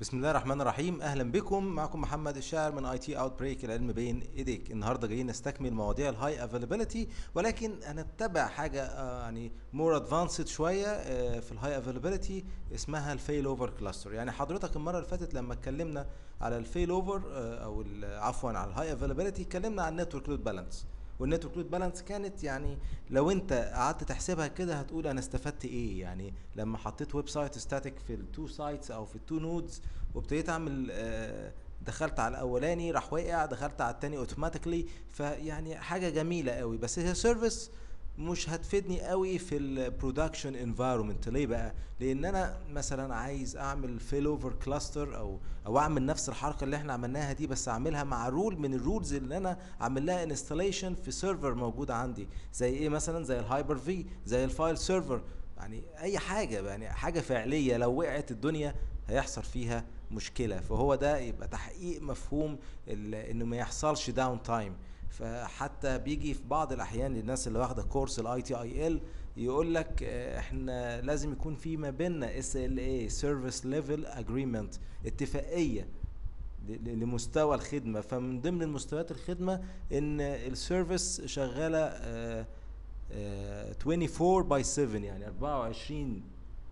بسم الله الرحمن الرحيم اهلا بكم معكم محمد الشاعر من اي تي اوت بريك العلم بين ايديك النهارده جايين نستكمل مواضيع الهاي افيلابيلتي ولكن هنتبع حاجه آه، يعني مور ادفانسد شويه آه، في الهاي افيلابيلتي اسمها الفيل اوفر كلاستر يعني حضرتك المره اللي فاتت لما اتكلمنا على الفيل اوفر او ال- عفوا على الهاي افيلابيلتي اتكلمنا عن النتورك لود بالانس والنتورك لود بالانس كانت يعني لو انت قعدت تحسبها كده هتقول انا استفدت ايه يعني لما حطيت ويب سايت ستاتيك في التو سايتس او في التو نودز وابتديت اعمل آه، دخلت على الاولاني راح واقع دخلت على التاني اوتوماتيكلي فيعني حاجه جميله قوي بس هي سيرفيس مش هتفيدني قوي في البرودكشن انفايرمنت ليه بقى لان انا مثلا عايز اعمل فيل اوفر كلاستر او او اعمل نفس الحركه اللي احنا عملناها دي بس اعملها مع رول من الرولز اللي انا عامل لها انستليشن في سيرفر موجود عندي زي ايه مثلا زي الهايبر في زي الفايل سيرفر يعني اي حاجه يعني حاجه فعليه لو وقعت الدنيا هيحصل فيها مشكله فهو ده يبقى تحقيق مفهوم ال- انه ما يحصلش داون تايم فحتى بيجي في بعض الاحيان للناس اللي واخده كورس الاي تي اي ال يقول لك آه، احنا لازم يكون في ما بيننا اس ال اي سيرفيس ليفل اجريمنت اتفاقيه ل- ل- لمستوى الخدمه فمن ضمن المستويات الخدمه ان السيرفيس شغاله آه، آه، 24 باي 7 يعني 24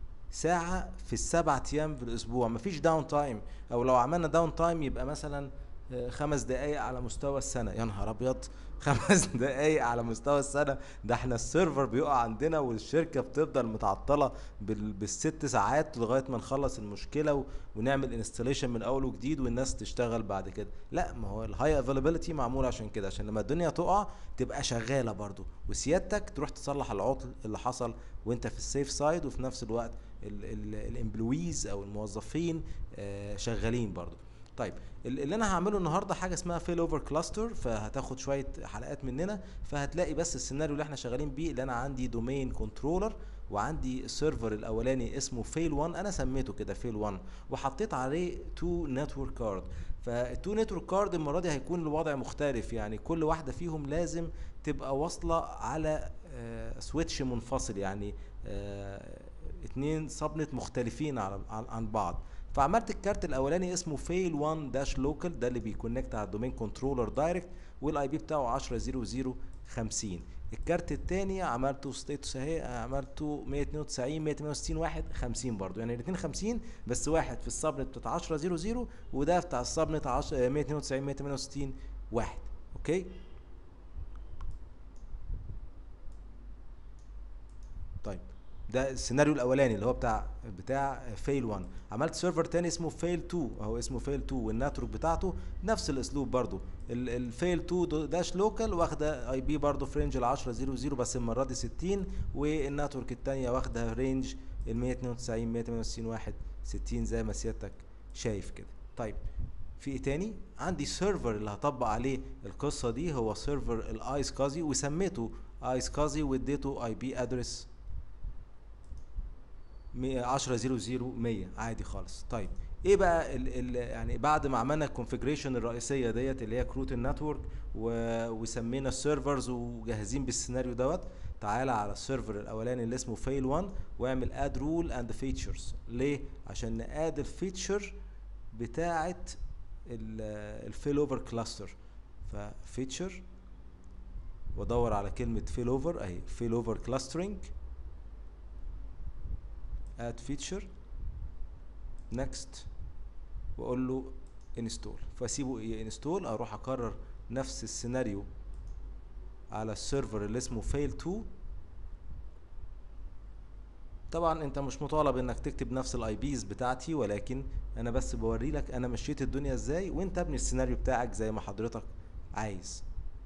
ساعة في السبع أيام في الأسبوع مفيش داون تايم أو لو عملنا داون تايم يبقى مثلا آه، خمس دقايق على مستوى السنة يا نهار أبيض خمس دقايق على مستوى السنة ده احنا السيرفر بيقع عندنا والشركة بتفضل متعطلة بال- بالست ساعات لغاية ما نخلص المشكلة و- ونعمل انستليشن من أول وجديد والناس تشتغل بعد كده لا ما هو الهاي افيلابيلتي معمول عشان كده عشان لما الدنيا تقع تبقى شغالة برضو وسيادتك تروح تصلح العطل اللي حصل وانت في السيف سايد وفي نفس الوقت الامبلويز او الموظفين آه، شغالين برضو طيب ال- اللي انا هعمله النهارده حاجه اسمها فيل اوفر كلاستر فهتاخد شويه حلقات مننا فهتلاقي بس السيناريو اللي احنا شغالين بيه اللي انا عندي دومين كنترولر وعندي السيرفر الاولاني اسمه فيل 1 انا سميته كده فيل 1 وحطيت عليه تو نتورك كارد فالتو نتورك كارد المره دي هيكون الوضع مختلف يعني كل واحده فيهم لازم تبقى واصله على سويتش منفصل يعني آه، اتنين سبنت مختلفين على عن عن بعض فعملت الكارت الاولاني اسمه فيل 1 داش لوكال ده اللي بيكونكت على الدومين كنترولر دايركت والاي بي بتاعه 10 50 الكارت الثاني عملته ستيتس اهي عملته 192 168 واحد 50 برضو يعني الاثنين 50 بس واحد في السبنت بتاع 10 00 وده بتاع السبنت 10 192 168 واحد اوكي طيب ده السيناريو الاولاني اللي هو بتاع بتاع فيل 1 عملت سيرفر تاني اسمه فيل 2 اهو اسمه فيل 2 والنتورك بتاعته نفس الاسلوب برضو الفيل 2 دو- داش لوكال واخده اي بي برضو في رينج ال 10 00 بس المره دي 60 والنتورك التانيه واخده رينج ال 192 168 واحد 60 زي ما سيادتك شايف كده طيب في ايه تاني عندي سيرفر اللي هطبق عليه القصه دي هو سيرفر الايس كازي وسميته ايس كازي واديته اي بي ادرس 10 00 100 عادي خالص طيب ايه بقى ال ال يعني بعد ما عملنا الكونفيجريشن الرئيسيه ديت اللي هي كروت النتورك و- وسمينا السيرفرز وجاهزين بالسيناريو دوت تعالى على السيرفر الاولاني اللي اسمه فيل 1 واعمل اد رول اند فيتشرز ليه عشان ناد الفيتشر بتاعه الفيل اوفر كلاستر ففيتشر وادور على كلمه فيل اوفر اهي فيل اوفر كلاسترنج add feature next واقول له install فاسيبه ينستول اروح اكرر نفس السيناريو على السيرفر اللي اسمه fail 2 طبعا انت مش مطالب انك تكتب نفس الاي بيز بتاعتي ولكن انا بس بوري لك انا مشيت الدنيا ازاي وانت ابني السيناريو بتاعك زي ما حضرتك عايز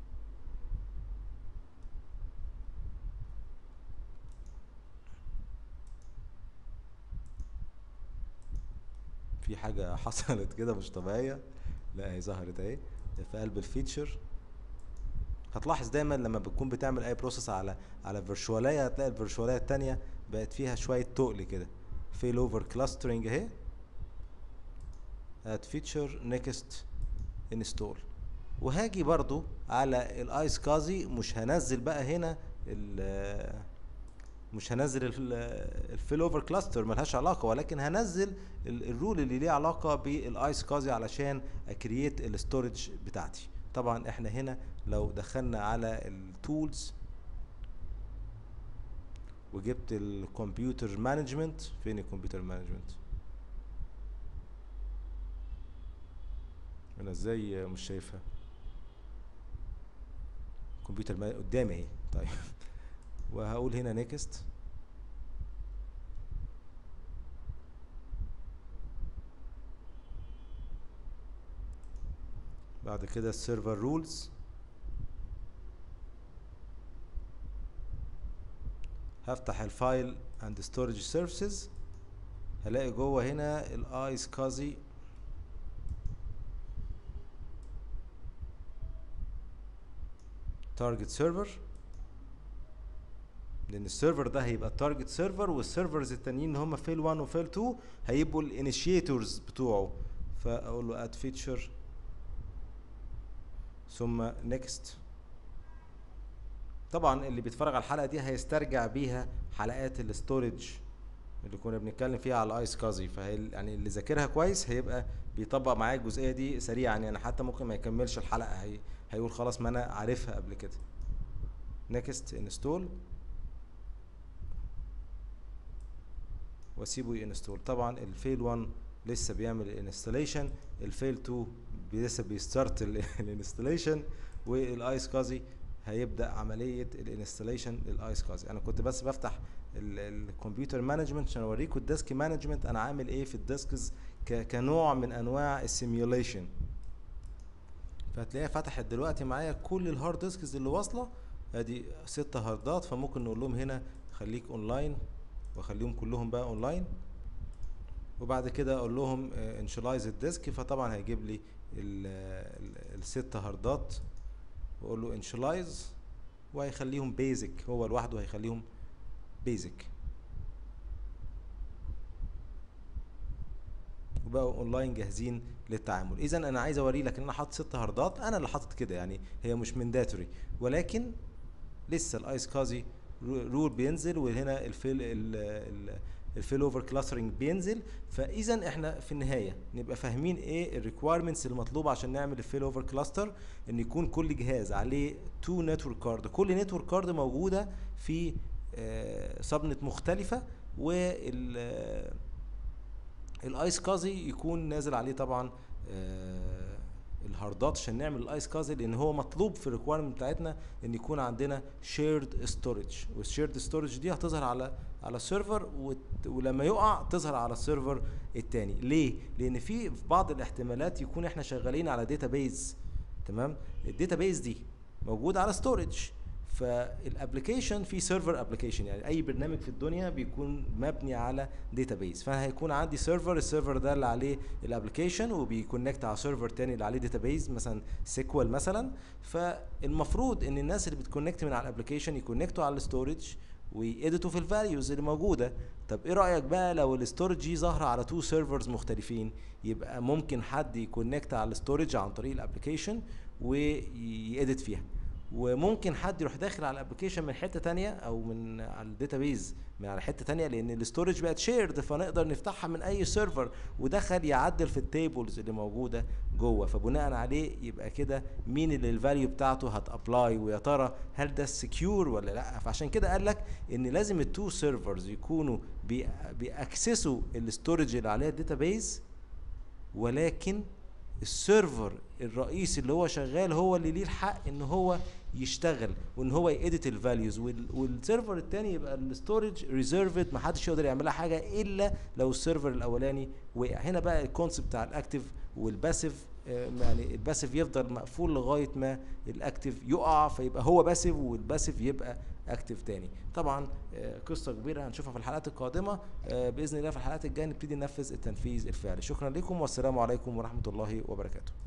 في حاجة حصلت كده مش طبيعية لا هي ظهرت اهي في قلب الفيتشر هتلاحظ دايما لما بتكون بتعمل اي بروسيس على على فيرشوالية هتلاقي الفيرشوالية التانية بقت فيها شوية تقل كده فيل اوفر كلاسترنج اهي اد فيتشر نيكست انستول وهاجي برضو على الايس كازي مش هنزل بقى هنا ال مش هنزل الفيل اوفر كلاستر ملهاش علاقه ولكن هنزل ال- الرول اللي ليه علاقه بالايس كازي علشان اكرييت الستورج بتاعتي طبعا احنا هنا لو دخلنا على التولز وجبت الكمبيوتر مانجمنت فين الكمبيوتر مانجمنت انا ازاي مش شايفها كمبيوتر ما- قدامي اهي طيب وهقول هنا نيكست بعد كده السيرفر رولز هفتح الفايل عند ستورج سيرفيسز هلاقي جوه هنا الايس كازي تارجت سيرفر لان السيرفر ده هيبقى التارجت سيرفر والسيرفرز التانيين اللي هم فيل 1 وفيل 2 هيبقوا الانيشيتورز بتوعه فاقول له اد فيتشر ثم نيكست طبعا اللي بيتفرج على الحلقه دي هيسترجع بيها حلقات الاستورج اللي كنا بنتكلم فيها على الايس كازي فهي يعني اللي ذاكرها كويس هيبقى بيطبق معايا الجزئيه دي سريعا يعني حتى ممكن ما يكملش الحلقه هي هيقول خلاص ما انا عارفها قبل كده نيكست انستول واسيبه ينستول طبعا الفيل 1 لسه بيعمل الانستليشن الفيل 2 بي- لسه بيستارت الانستليشن والايس كازي هيبدا عمليه الانستليشن للايس كازي انا كنت بس بفتح الكمبيوتر مانجمنت عشان اوريكم الديسك مانجمنت انا عامل ايه في الديسكز ك- كنوع من انواع السيميوليشن فهتلاقيها فتحت دلوقتي معايا كل الهارد ديسكز اللي واصله ادي ست هاردات فممكن نقول لهم هنا خليك اونلاين واخليهم كلهم بقى اونلاين وبعد كده اقول لهم انشلايز الديسك فطبعا هيجيب لي ال- ال- الست هاردات واقول له انشلايز وهيخليهم بيزك هو لوحده هيخليهم بيزك وبقوا اونلاين جاهزين للتعامل اذا انا عايز اوري لك ان انا حاطط ست هاردات انا اللي حاطط كده يعني هي مش منداتوري ولكن لسه الايس كازي رول بينزل وهنا الفيل ال- ال- الفيل اوفر كلاسترنج بينزل فاذا احنا في النهايه نبقى فاهمين ايه الريكويرمنتس المطلوبه عشان نعمل الفيل اوفر كلاستر ان يكون كل جهاز عليه تو نتورك كارد كل نتورك كارد موجوده في سبنت مختلفه وال الايس كازي يكون نازل عليه طبعا آه، الهاردات عشان نعمل الايس كازي لان هو مطلوب في الريكويرمنت بتاعتنا ان يكون عندنا شيرد ستورج والشيرد ستورج دي هتظهر على على السيرفر وت- ولما يقع تظهر على السيرفر التاني ليه لان في في بعض الاحتمالات يكون احنا شغالين على داتابيز تمام الداتابيز دي موجود على ستورج فالابلكيشن في سيرفر ابلكيشن يعني اي برنامج في الدنيا بيكون مبني على داتابيز فانا هيكون عندي سيرفر السيرفر ده اللي عليه الابلكيشن وبيكونكت على سيرفر تاني اللي عليه داتابيز مثلا سيكوال مثلا فالمفروض ان الناس اللي بتكونكت من على الابلكيشن يكونكتوا على الستورج ويديتوا في الفاليوز اللي موجوده طب ايه رايك بقى لو الستورج دي ظاهره على تو سيرفرز مختلفين يبقى ممكن حد يكونكت على الستورج عن طريق الابلكيشن ويedit فيها وممكن حد يروح داخل على الابلكيشن من حته تانية او من على الداتابيز من على حته تانية لان الاستورج بقت شيرد فنقدر نفتحها من اي سيرفر ودخل يعدل في التيبلز اللي موجوده جوه فبناء عليه يبقى كده مين اللي الفاليو بتاعته هتابلاي ويا ترى هل ده سكيور ولا لا فعشان كده قال لك ان لازم التو سيرفرز يكونوا بي- بيأكسسوا الاستورج اللي عليها الداتابيز ولكن السيرفر الرئيسي اللي هو شغال هو اللي ليه الحق ان هو يشتغل وان هو يedit الفاليوز والسيرفر التاني يبقى الستورج ريزيرفد محدش يقدر يعملها حاجه الا لو السيرفر الاولاني وقع هنا بقى الكونسيبت بتاع الاكتف والباسيف آه، يعني الباسيف يفضل مقفول لغايه ما الاكتف يقع فيبقى هو باسيف والباسيف يبقى اكتف تاني طبعا آه، قصه كبيره هنشوفها في الحلقات القادمه آه، باذن الله في الحلقات الجايه نبتدي ننفذ التنفيذ الفعلي شكرا لكم والسلام عليكم ورحمه الله وبركاته